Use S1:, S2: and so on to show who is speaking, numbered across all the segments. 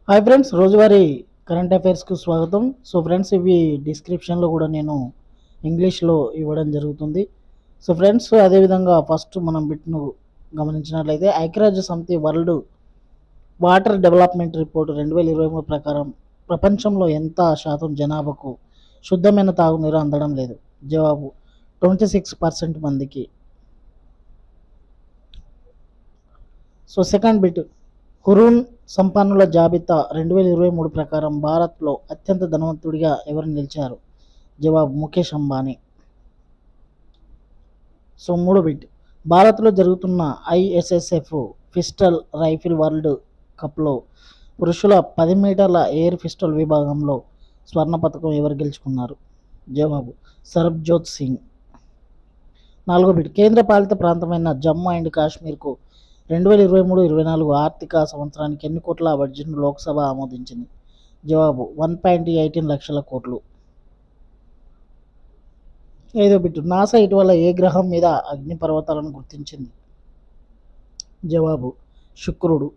S1: hi friends రోజువారీ current అఫైర్స్కు స్వాగతం సో ఫ్రెండ్స్ ఇవి డిస్క్రిప్షన్లో కూడా నేను ఇంగ్లీష్లో ఇవ్వడం జరుగుతుంది సో ఫ్రెండ్స్ అదేవిధంగా ఫస్ట్ మనం బిట్ను గమనించినట్లయితే ఐక్యరాజ్య సమితి వరల్డ్ వాటర్ డెవలప్మెంట్ రిపోర్ట్ రెండు వేల ఇరవై మూడు ప్రకారం ప్రపంచంలో ఎంత శాతం జనాభాకు శుద్ధమైన తాగునీరు అందడం లేదు జవాబు ట్వంటీ సిక్స్ పర్సెంట్ మందికి సో సెకండ్ బిట్ హురూన్ సంపన్నుల జాబితా రెండు వేల ఇరవై మూడు ప్రకారం భారత్లో అత్యంత ధనవంతుడిగా ఎవరు నిలిచారు జవాబు ముఖేష్ అంబానీ సో మూడో బిట్ భారత్లో జరుగుతున్న ఐఎస్ఎస్ఎఫ్ పిస్టల్ రైఫిల్ వరల్డ్ కప్లో పురుషుల పది మీటర్ల ఎయిర్ పిస్టల్ విభాగంలో స్వర్ణ పథకం ఎవరు గెలుచుకున్నారు జవాబు సరబ్జోత్ సింగ్ నాలుగో బిట్ కేంద్ర పాలిత ప్రాంతమైన జమ్మూ అండ్ కాశ్మీర్కు రెండు వేల ఇరవై మూడు ఇరవై నాలుగు ఆర్థిక సంవత్సరానికి ఎన్ని కోట్ల బడ్జెట్ను లోక్సభ ఆమోదించింది జవాబు వన్ పాయింట్ ఎయిటీన్ లక్షల కోట్లు ఐదో బిట్టు నాసా ఇటీవల ఏ గ్రహం మీద అగ్నిపర్వతాలను గుర్తించింది జవాబు శుక్రుడు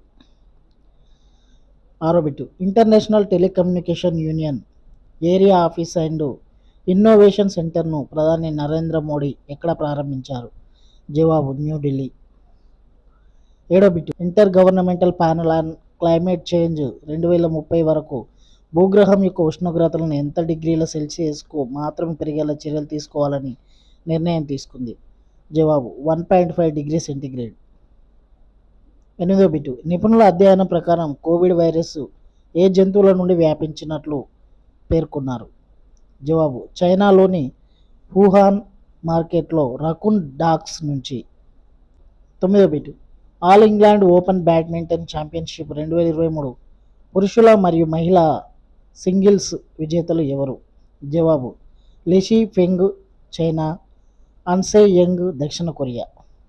S1: ఆరో bit international telecommunication union area office and innovation సెంటర్ను ప్రధాని నరేంద్ర మోడీ ఎక్కడ ప్రారంభించారు జవాబు న్యూఢిల్లీ ఏడో bit inter governmental panel on climate change రెండు వేల ముప్పై వరకు భూగ్రహం యొక్క ఉష్ణోగ్రతలను ఎంత డిగ్రీల సెల్సియస్కు మాత్రమే పెరిగేలా చర్యలు తీసుకోవాలని నిర్ణయం తీసుకుంది జవాబు one point five degree centigrade ఎనిమిదో బిట్ నిపుణుల అధ్యయనం ప్రకారం కోవిడ్ వైరస్ ఏ జంతువుల నుండి వ్యాపించినట్లు పేర్కొన్నారు జవాబు చైనాలోని హూహాన్ మార్కెట్లో రకున్ డాక్స్ నుంచి తొమ్మిదో bit all England open badminton championship రెండు వేల ఇరవై మూడు పురుషుల మరియు మహిళా సింగిల్స్ విజేతలు ఎవరు జవాబు Li Shi Feng China An Se Young దక్షిణ కొరియా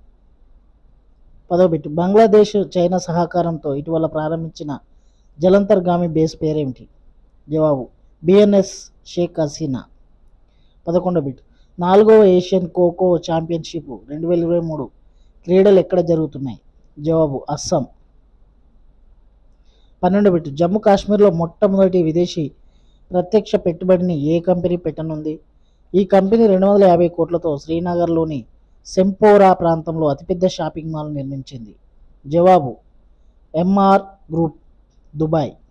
S1: పదో బిట్ బంగ్లాదేశ్ చైనా సహకారంతో ఇటీవల ప్రారంభించిన జలంతర్గామి బేస్ పేరేమిటి జవాబు బిఎన్ఎస్ షేక్ హసీనా పదకొండో బిట్ నాలుగవ ఏషియన్ ఖోఖో ఛాంపియన్షిప్ రెండు వేల ఇరవై మూడు క్రీడలు ఎక్కడ జరుగుతున్నాయి జవాబు అస్సాం పన్నెండు బిట్ జమ్మూ కాశ్మీర్లో మొట్టమొదటి విదేశీ ప్రత్యక్ష పెట్టుబడిని ఏ కంపెనీ పెట్టనుంది ఈ కంపెనీ రెండు వందల యాభై కోట్లతో శ్రీనగర్లోని సెంపోరా ప్రాంతంలో అతిపెద్ద షాపింగ్ మాల్ నిర్మించింది జవాబు ఎంఆర్ గ్రూప్ దుబాయ్